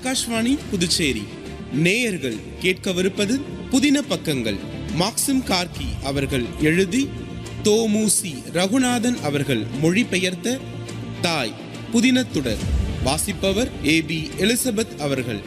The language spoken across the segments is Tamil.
ஆகாஷ்வாணி புதுச்சேரி நேயர்கள் கேட்கவிருப்பது புதின பக்கங்கள் மாக்சிம் கார்கி அவர்கள் எழுதி தோமுசி ரகுநாதன் அவர்கள் மொழிபெயர்த்த தாய் புதினத்துடர் வாசிப்பவர் ஏ பி எலிசபெத் அவர்கள்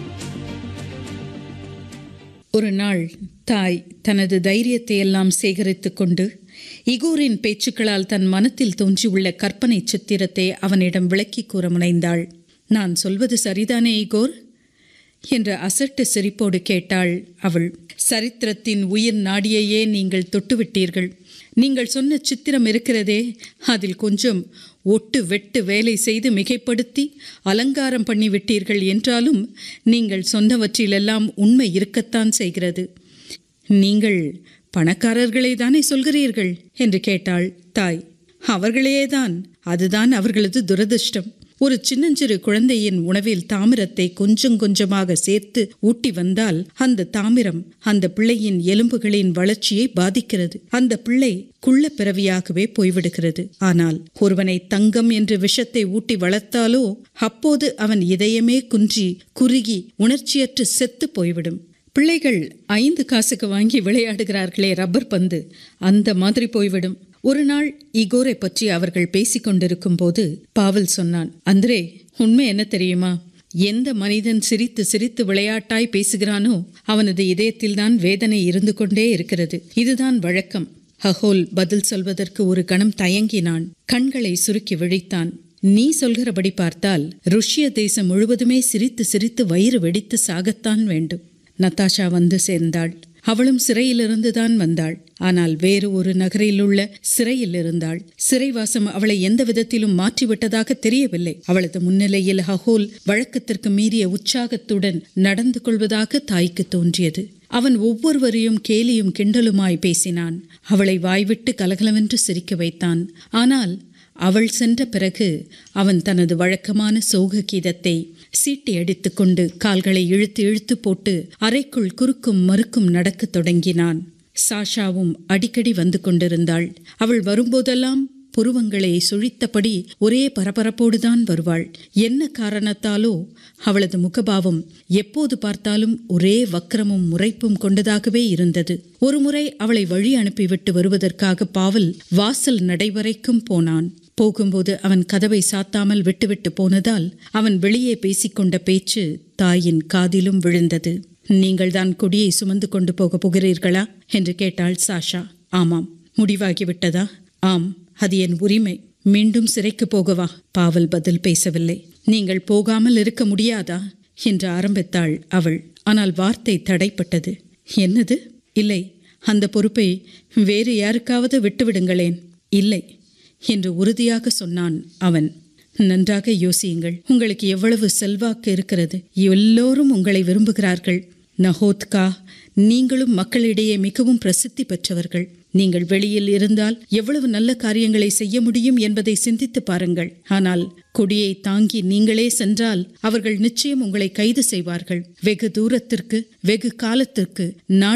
ஒரு நாள் தாய் தனது தைரியத்தை எல்லாம் சேகரித்துக் கொண்டு இகோரின் பேச்சுக்களால் தன் மனத்தில் தோன்றியுள்ள கற்பனை சித்திரத்தை அவனிடம் விளக்கிக் கூற முனைந்தாள் நான் சொல்வது சரிதானே இகோர் என்ற அசட்டு சிரிப்போடு கேட்டாள் அவள் சரித்திரத்தின் உயிர் நாடியையே நீங்கள் தொட்டுவிட்டீர்கள் நீங்கள் சொன்ன சித்திரம் இருக்கிறதே அதில் கொஞ்சம் ஒட்டு வெட்டு வேலை செய்து மிகைப்படுத்தி அலங்காரம் பண்ணிவிட்டீர்கள் என்றாலும் நீங்கள் சொன்னவற்றிலெல்லாம் உண்மை இருக்கத்தான் செய்கிறது நீங்கள் பணக்காரர்களை தானே சொல்கிறீர்கள் என்று கேட்டாள் தாய் அவர்களேதான் அதுதான் அவர்களது துரதிர்ஷ்டம் ஒரு சின்னஞ்சிறு குழந்தையின் உணவில் தாமிரத்தை கொஞ்சம் கொஞ்சமாக சேர்த்து ஊட்டி வந்தால் அந்த தாமிரம் அந்த பிள்ளையின் எலும்புகளின் வளர்ச்சியை பாதிக்கிறது அந்த பிள்ளை குள்ள பிறவியாகவே போய்விடுகிறது ஆனால் ஒருவனை தங்கம் என்று விஷத்தை ஊட்டி வளர்த்தாலோ அப்போது அவன் இதயமே குன்றி குறுகி உணர்ச்சியற்று செத்து போய்விடும் பிள்ளைகள் ஐந்து காசுக்கு வாங்கி விளையாடுகிறார்களே ரப்பர் பந்து அந்த மாதிரி போய்விடும் ஒரு நாள் இகோரை பற்றி அவர்கள் பேசிக் கொண்டிருக்கும் போது பாவல் சொன்னான் அந்திரே உண்மை என்ன தெரியுமா எந்த மனிதன் சிரித்து சிரித்து விளையாட்டாய் பேசுகிறானோ அவனது இதயத்தில்தான் வேதனை இருந்து கொண்டே இருக்கிறது இதுதான் வழக்கம் ஹஹோல் பதில் சொல்வதற்கு ஒரு கணம் தயங்கினான் கண்களை சுருக்கி விழித்தான் நீ சொல்கிறபடி பார்த்தால் ருஷ்ய தேசம் முழுவதுமே சிரித்து சிரித்து வயிறு வெடித்து சாகத்தான் வேண்டும் நத்தாஷா வந்து சேர்ந்தாள் அவளும் சிறையிலிருந்து தான் வந்தாள் ஆனால் வேறு ஒரு நகரில் உள்ள சிறையில் இருந்தாள் சிறைவாசம் அவளை எந்த விதத்திலும் மாற்றிவிட்டதாக தெரியவில்லை அவளது முன்னிலையில் ஹஹோல் வழக்கத்திற்கு மீறிய உற்சாகத்துடன் நடந்து கொள்வதாக தாய்க்கு தோன்றியது அவன் ஒவ்வொருவரையும் கேலியும் கிண்டலுமாய் பேசினான் அவளை வாய்விட்டு கலகலவென்று சிரிக்க வைத்தான் ஆனால் அவள் சென்ற பிறகு அவன் தனது வழக்கமான சோக கீதத்தை சீட்டி அடித்துக்கொண்டு கால்களை இழுத்து இழுத்து போட்டு அறைக்குள் குறுக்கும் மறுக்கும் நடக்கத் தொடங்கினான் சாஷாவும் அடிக்கடி வந்து கொண்டிருந்தாள் அவள் வரும்போதெல்லாம் புருவங்களை சுழித்தபடி ஒரே பரபரப்போடுதான் வருவாள் என்ன காரணத்தாலோ அவளது முகபாவம் எப்போது பார்த்தாலும் ஒரே வக்கிரமும் முறைப்பும் கொண்டதாகவே இருந்தது ஒருமுறை அவளை வழி அனுப்பிவிட்டு வருவதற்காக பாவல் வாசல் நடைவரைக்கும் போனான் போகும்போது அவன் கதவை சாத்தாமல் விட்டுவிட்டு போனதால் அவன் வெளியே பேசிக்கொண்ட பேச்சு தாயின் காதிலும் விழுந்தது நீங்கள்தான் கொடியை சுமந்து கொண்டு போக போகிறீர்களா என்று கேட்டாள் சாஷா ஆமாம் முடிவாகிவிட்டதா ஆம் அது என் உரிமை மீண்டும் சிறைக்கு போகவா பாவல் பதில் பேசவில்லை நீங்கள் போகாமல் இருக்க முடியாதா என்று ஆரம்பித்தாள் அவள் ஆனால் வார்த்தை தடைப்பட்டது என்னது இல்லை அந்த பொறுப்பை வேறு யாருக்காவது விட்டுவிடுங்களேன் இல்லை என்று உறுதியாக சொன்னான் அவன் நன்றாக யோசியுங்கள் உங்களுக்கு எவ்வளவு செல்வாக்கு இருக்கிறது எல்லோரும் உங்களை விரும்புகிறார்கள் நஹோத்கா நீங்களும் மக்களிடையே மிகவும் பிரசித்தி பெற்றவர்கள் நீங்கள் வெளியில் இருந்தால் எவ்வளவு நல்ல காரியங்களை செய்ய முடியும் என்பதை சிந்தித்து பாருங்கள் ஆனால் கொடியை தாங்கி நீங்களே சென்றால் அவர்கள் நிச்சயம் உங்களை கைது செய்வார்கள் வெகு தூரத்திற்கு வெகு காலத்திற்கு நாடு